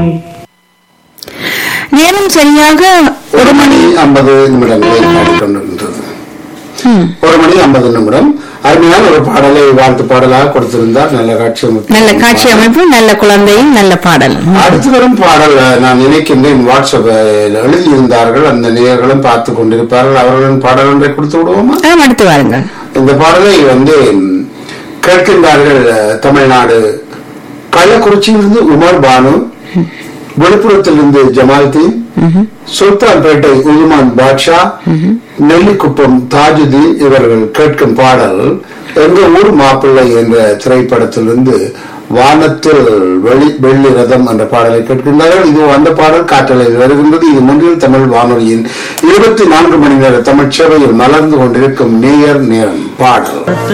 நேரம் சரியாக ஒரு மணி ஐம்பது நிமிடங்களை கொண்டிருந்தது ம், ஒரு மணி ஐம்பது நிமிடம் அருமையான ஒரு பாடலை வாழ்த்து பாடலாக கொடுத்திருந்தார் நல்ல காட்சி அமைப்பு. நல்ல காட்சி அமைப்பு நல்ல குழந்தையும் நல்ல பாடல் ம். அடுத்து வரும் பாடல் அஹ், நான் நினைக்கின்றேன் வாட்ஸ்அப்பில் எழுதியிருந்தார்கள் அந்த நேயர்களும் பார்த்து கொண்டிருப்பார்கள் அவர்களின் பாடல் ஒன்றை கொடுத்து விடுவோமா ஆ, அடுத்து வாருங்கள் இந்த பாடலை வந்து ம், கேட்கின்றார்கள் அஹ், தமிழ்நாடு கள்ளக்குறிச்சியிலிருந்து உமர் பானு விழுப்புரத்திலிருந்து ஜமால்தீன் சுல்தான்பேட்டை உதுமான் பாட்ஷா நெல்லிக்குப்பம் தாஜுதீன் இவர்கள் கேட்கும் பாடல் எங்க ஊர் மாப்பிள்ளை என்ற திரைப்படத்திலிருந்து வானத்தில் வெளி வெள்ளி ரதம் என்ற பாடலை கேட்கின்றார்கள் இது அந்த பாடல் காற்றலையில் வருகின்றது இது முன்னில் தமிழ் வானொலியின் இருபத்தி நான்கு மணி நேர தமிழ் சேவையில் மலர்ந்து கொண்டிருக்கும் நேயர் நேரம் பாடல்